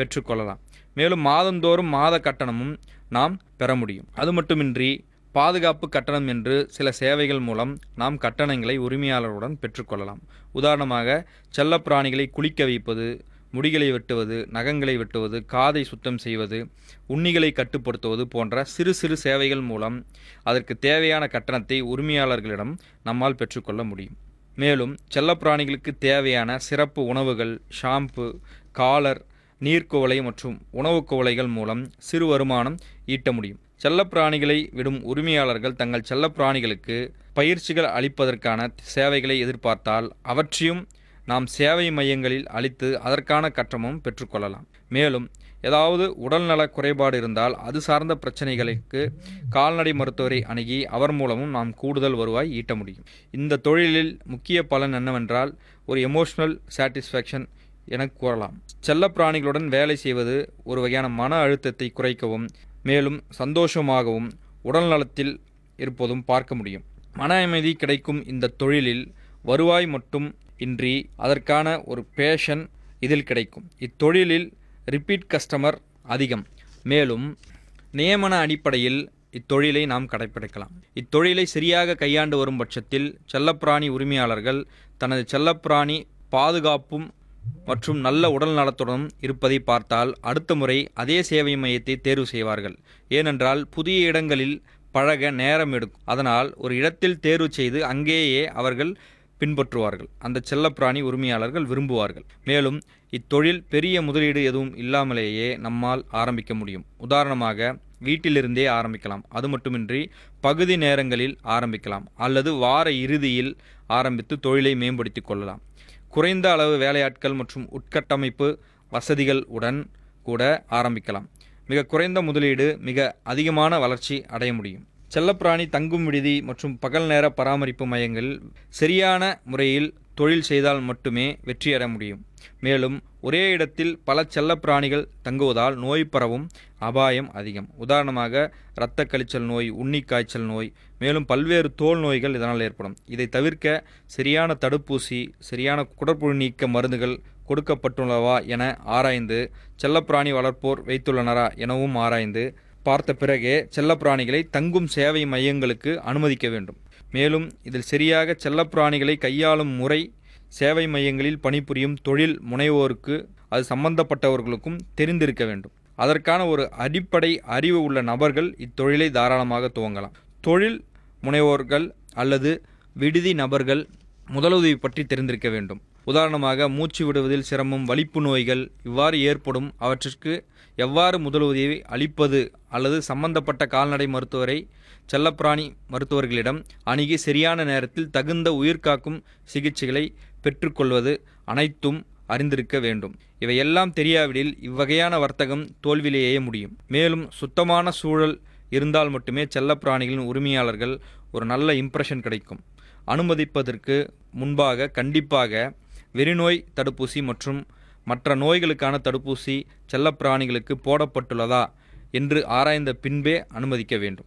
பெற்றுக்கொள்ளலாம் மேலும் மாதந்தோறும் மாத கட்டணமும் நாம் பெற முடியும் அது மட்டுமின்றி பாதுகாப்பு கட்டணம் என்று சில சேவைகள் மூலம் நாம் கட்டணங்களை உரிமையாளருடன் பெற்றுக்கொள்ளலாம் உதாரணமாக செல்லப்பிராணிகளை குளிக்க வைப்பது முடிகளை வெட்டுவது நகங்களை வெட்டுவது காதை சுத்தம் செய்வது உண்ணிகளை கட்டுப்படுத்துவது போன்ற சிறு சிறு சேவைகள் மூலம் அதற்கு தேவையான கட்டணத்தை உரிமையாளர்களிடம் நம்மால் பெற்றுக்கொள்ள முடியும் மேலும் செல்லப்பிராணிகளுக்கு தேவையான சிறப்பு உணவுகள் ஷாம்பு காலர் நீர்க்குவளை மற்றும் உணவுக் குவளைகள் மூலம் சிறு வருமானம் ஈட்ட முடியும் செல்லப்பிராணிகளை விடும் உரிமையாளர்கள் தங்கள் செல்லப்பிராணிகளுக்கு பயிற்சிகள் அளிப்பதற்கான சேவைகளை எதிர்பார்த்தால் அவற்றையும் நாம் சேவை மையங்களில் அளித்து அதற்கான கட்டணமும் பெற்றுக்கொள்ளலாம் மேலும் ஏதாவது உடல்நல குறைபாடு இருந்தால் அது சார்ந்த பிரச்சனைகளுக்கு கால்நடை மருத்துவரை அணுகி அவர் மூலமும் நாம் கூடுதல் வருவாய் ஈட்ட முடியும் இந்த தொழிலில் முக்கிய பலன் என்னவென்றால் ஒரு எமோஷனல் சாட்டிஸ்ஃபேக்ஷன் என கூறலாம் செல்லப்பிராணிகளுடன் வேலை செய்வது ஒரு வகையான மன அழுத்தத்தை குறைக்கவும் மேலும் சந்தோஷமாகவும் உடல் நலத்தில் இருப்பதும் பார்க்க முடியும் மன அமைதி கிடைக்கும் இந்த தொழிலில் வருவாய் மட்டும் இன்றி அதற்கான ஒரு பேஷன் இதில் கிடைக்கும் இத்தொழிலில் ரிப்பீட் கஸ்டமர் அதிகம் மேலும் நியமன அடிப்படையில் இத்தொழிலை நாம் கடைப்பிடிக்கலாம் இத்தொழிலை சரியாக கையாண்டு வரும் பட்சத்தில் செல்லப்பிராணி உரிமையாளர்கள் தனது செல்லப்பிராணி பாதுகாப்பும் மற்றும் நல்ல உடல் நலத்துடன் இருப்பதை பார்த்தால் அடுத்த முறை அதே சேவை மையத்தை தேர்வு செய்வார்கள் ஏனென்றால் புதிய இடங்களில் பழக நேரம் எடுக்கும் அதனால் ஒரு இடத்தில் தேர்வு செய்து அங்கேயே அவர்கள் பின்பற்றுவார்கள் அந்த செல்லப்பிராணி உரிமையாளர்கள் விரும்புவார்கள் மேலும் இத்தொழில் பெரிய முதலீடு எதுவும் இல்லாமலேயே நம்மால் ஆரம்பிக்க முடியும் உதாரணமாக வீட்டிலிருந்தே ஆரம்பிக்கலாம் அது மட்டுமின்றி பகுதி நேரங்களில் ஆரம்பிக்கலாம் அல்லது வார இறுதியில் ஆரம்பித்து தொழிலை மேம்படுத்திக் கொள்ளலாம் குறைந்த அளவு வேலையாட்கள் மற்றும் உட்கட்டமைப்பு வசதிகள் உடன் கூட ஆரம்பிக்கலாம் மிக குறைந்த முதலீடு மிக அதிகமான வளர்ச்சி அடைய முடியும் செல்லப்பிராணி தங்கும் விடுதி மற்றும் பகல் நேர பராமரிப்பு மையங்களில் சரியான முறையில் தொழில் செய்தால் மட்டுமே வெற்றியடைய முடியும் மேலும் ஒரே இடத்தில் பல செல்லப்பிராணிகள் தங்குவதால் நோய் பரவும் அபாயம் அதிகம் உதாரணமாக இரத்த கழிச்சல் நோய் உண்ணி காய்ச்சல் நோய் மேலும் பல்வேறு தோல் நோய்கள் இதனால் ஏற்படும் இதை தவிர்க்க சரியான தடுப்பூசி சரியான குடற்புழு நீக்க மருந்துகள் கொடுக்கப்பட்டுள்ளவா என ஆராய்ந்து செல்லப்பிராணி வளர்ப்போர் வைத்துள்ளனரா எனவும் ஆராய்ந்து பார்த்த பிறகே செல்லப்பிராணிகளை தங்கும் சேவை மையங்களுக்கு அனுமதிக்க வேண்டும் மேலும் இதில் சரியாக செல்லப்பிராணிகளை கையாளும் முறை சேவை மையங்களில் பணிபுரியும் தொழில் முனைவோருக்கு அது சம்பந்தப்பட்டவர்களுக்கும் தெரிந்திருக்க வேண்டும் அதற்கான ஒரு அடிப்படை அறிவு உள்ள நபர்கள் இத்தொழிலை தாராளமாக துவங்கலாம் தொழில் முனைவோர்கள் அல்லது விடுதி நபர்கள் முதலுதவி பற்றி தெரிந்திருக்க வேண்டும் உதாரணமாக மூச்சு விடுவதில் சிரமம் வலிப்பு நோய்கள் இவ்வாறு ஏற்படும் அவற்றிற்கு எவ்வாறு முதலுதவி அளிப்பது அல்லது சம்பந்தப்பட்ட கால்நடை மருத்துவரை செல்லப்பிராணி மருத்துவர்களிடம் அணுகி சரியான நேரத்தில் தகுந்த உயிர்காக்கும் சிகிச்சைகளை பெற்றுக்கொள்வது அனைத்தும் அறிந்திருக்க வேண்டும் இவையெல்லாம் தெரியாவிடில் இவ்வகையான வர்த்தகம் தோல்வியிலேயே முடியும் மேலும் சுத்தமான சூழல் இருந்தால் மட்டுமே செல்லப்பிராணிகளின் உரிமையாளர்கள் ஒரு நல்ல இம்ப்ரெஷன் கிடைக்கும் அனுமதிப்பதற்கு முன்பாக கண்டிப்பாக வெறிநோய் தடுப்பூசி மற்றும் மற்ற நோய்களுக்கான தடுப்பூசி செல்லப்பிராணிகளுக்கு போடப்பட்டுள்ளதா என்று ஆராய்ந்த பின்பே அனுமதிக்க வேண்டும்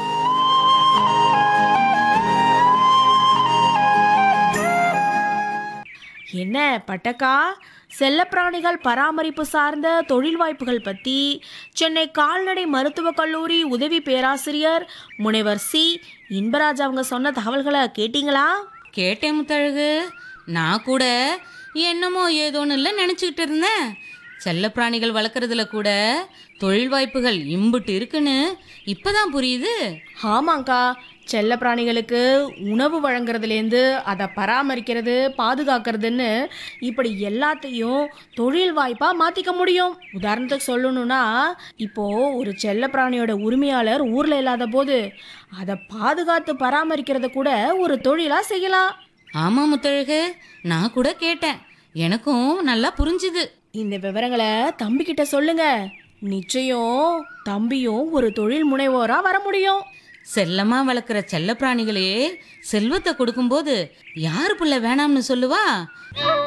என்ன பட்டக்கா செல்லப்பிராணிகள் பராமரிப்பு சார்ந்த தொழில் வாய்ப்புகள் பற்றி சென்னை கால்நடை மருத்துவக் கல்லூரி உதவி பேராசிரியர் முனைவர் சி இன்பராஜ் அவங்க சொன்ன தகவல்களை கேட்டிங்களா கேட்டேன் முத்தழகு நான் கூட என்னமோ ஏதோன்னு இல்லை நினச்சிக்கிட்டு இருந்தேன் செல்லப்பிராணிகள் வளர்க்குறதுல கூட தொழில் வாய்ப்புகள் இம்புட்டு இருக்குன்னு இப்பதான் புரியுது ஆமாங்க்கா செல்ல பிராணிகளுக்கு உணவு வழங்குறதுலேருந்து அதை பராமரிக்கிறது பாதுகாக்கிறதுன்னு இப்படி எல்லாத்தையும் தொழில் வாய்ப்பாக மாற்றிக்க முடியும் உதாரணத்துக்கு சொல்லணும்னா இப்போ ஒரு செல்ல பிராணியோட உரிமையாளர் ஊரில் இல்லாத போது அதை பாதுகாத்து பராமரிக்கிறத கூட ஒரு தொழிலாக செய்யலாம் ஆமா முத்தழகு நான் கூட கேட்டேன் எனக்கும் நல்லா புரிஞ்சுது இந்த விவரங்களை தம்பிக்கிட்ட சொல்லுங்க நிச்சயம் தம்பியும் ஒரு தொழில் முனைவோராக வர முடியும் செல்லமா வளர்க்குற செல்லப்பிராணிகளே செல்வத்தை கொடுக்கும்போது யாரு புள்ள வேணாம்னு சொல்லுவா